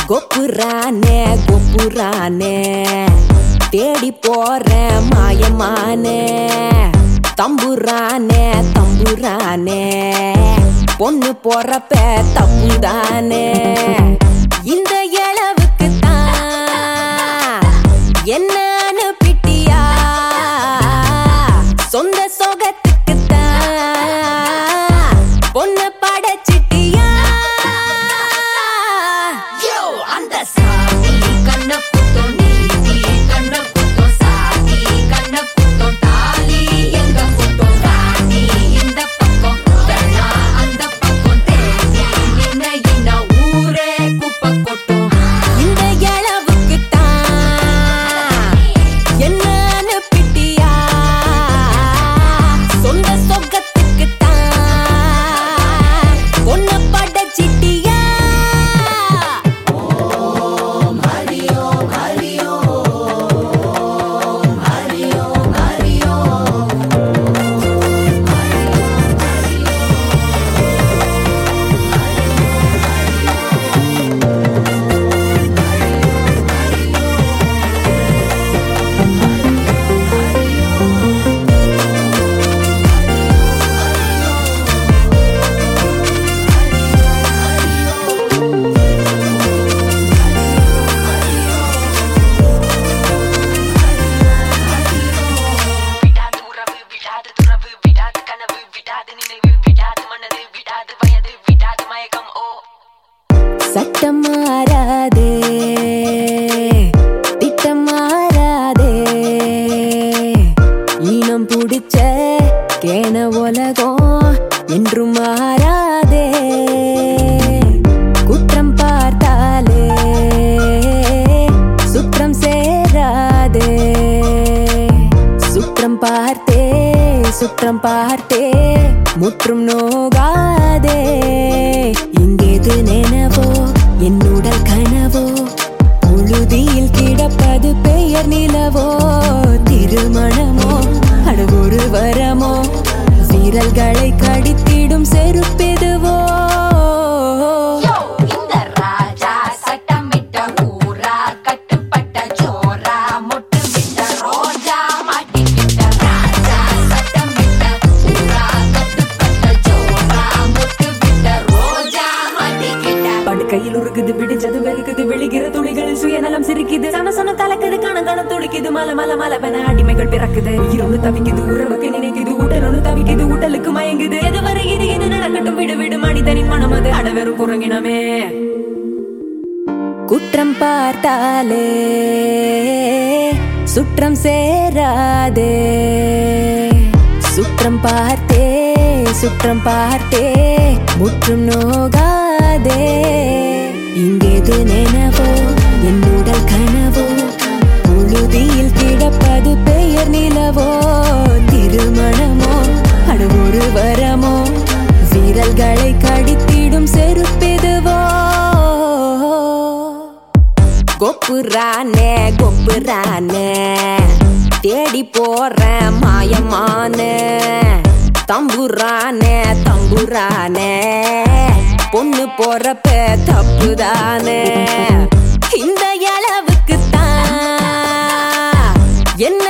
கொப்புரானே கொப்புரானே தேடி போறேன் மாயமானே தம்புரானே தம்புரானே பொண்ணு போறப்ப தப்புதானே இந்த இளவுக்கு தான் என்ன அனுப்பிட்டியா சொந்த சொகத்துக்கு தான் பொண்ணு படைச்சிட்டியா யோ அந்த சாமி கண்ண குத்தம் நீதி கண்ண குத்தம் சாமி கண்ண குத்தம் தாலி எங்க குத்தம் ராணி இந்த பக்கம் வேணா அந்த பக்கம் தேடி என்ன என்ன ஊரே குப்பை கொட்டும் இந்த இளவுக்கு தான் என்ன அனுப்பிட்டியா சொந்த சொகத்துக்கு தான் பொண்ணு படைச்சிட்டியா விடாது உறவு விடாது துறவு விடாது கனவு விடாது நினைவு விடாது மனது விடாது வயது விடாது மயக்கம் ஓ சட்டம் மாறாதே திட்டம் மாறாதே ஈனம் புடிச்ச கேன உலகம் என்றும் மாறாதே குற்றம் பார்த்தாலே சுற்றம் சேராதே சுற்றம் பார்த்தே சுற்றம் பார்த்தே முற்றும் நோகாதே இங்கேது நினைவோ என்னுடல் கனவோ புழுதியில் கிடப்பது பெயர் நிலவோ திருமணமோ அட ஒரு வரமோ வீரல்களை கடித்திடும் செருப்பெதுவோ யோ இந்த ராஜா சட்டமிட்ட ஊரா கட்டுப்பட்ட ஜோரா மொட்டு விட்ட ரோஜா மாட்டிக்கிட்ட ராஜா சட்டமிட்ட ஊரா கட்டுப்பட்ட ஜோரா மொட்டு விட்ட ரோஜா மாட்டிக்கிட்ட படுக்கையில் உருகுது பிடிச்சது வெறுக்குது விழிகிற துளிகளில் சுயநலம் சிரிக்குது சன சன கலக்குது கண கண துடிக்குது மல மல மலவென அடிமைகள் பிறக்குது உயிர் ஒண்ணு தவிக்குது உறவுக்கு நினைக்குது உடல் ஒண்ணு தவிக்குது உடலுக்கு மயங்குது எது வரை இது இது நடக்கட்டும் விடு விடு மனிதனின் மனம் அது அடவெறும் குரங்கினமே குற்றம் பார்த்தாலே சுற்றம் சேராதே சுற்றம் பார்த்தே சுற்றம் பார்த்தே முற்றும் நோகாதே இங்கேது நினைவோ என்னுடல் கனவோ புழுதியில் கிடப்பது பெயர் நிலவோ திருமணமோ அட ஒரு வரமோ வீரல்களை கடித்திடும் செருப்பெதுவோ கொப்புரானே கொப்புரானே தேடி போறேன் மாயமானே தம்புரானே தம்புரானே பொண்ணு போறப்ப தப்புதானே இந்த அளவுக்கு தான் என்ன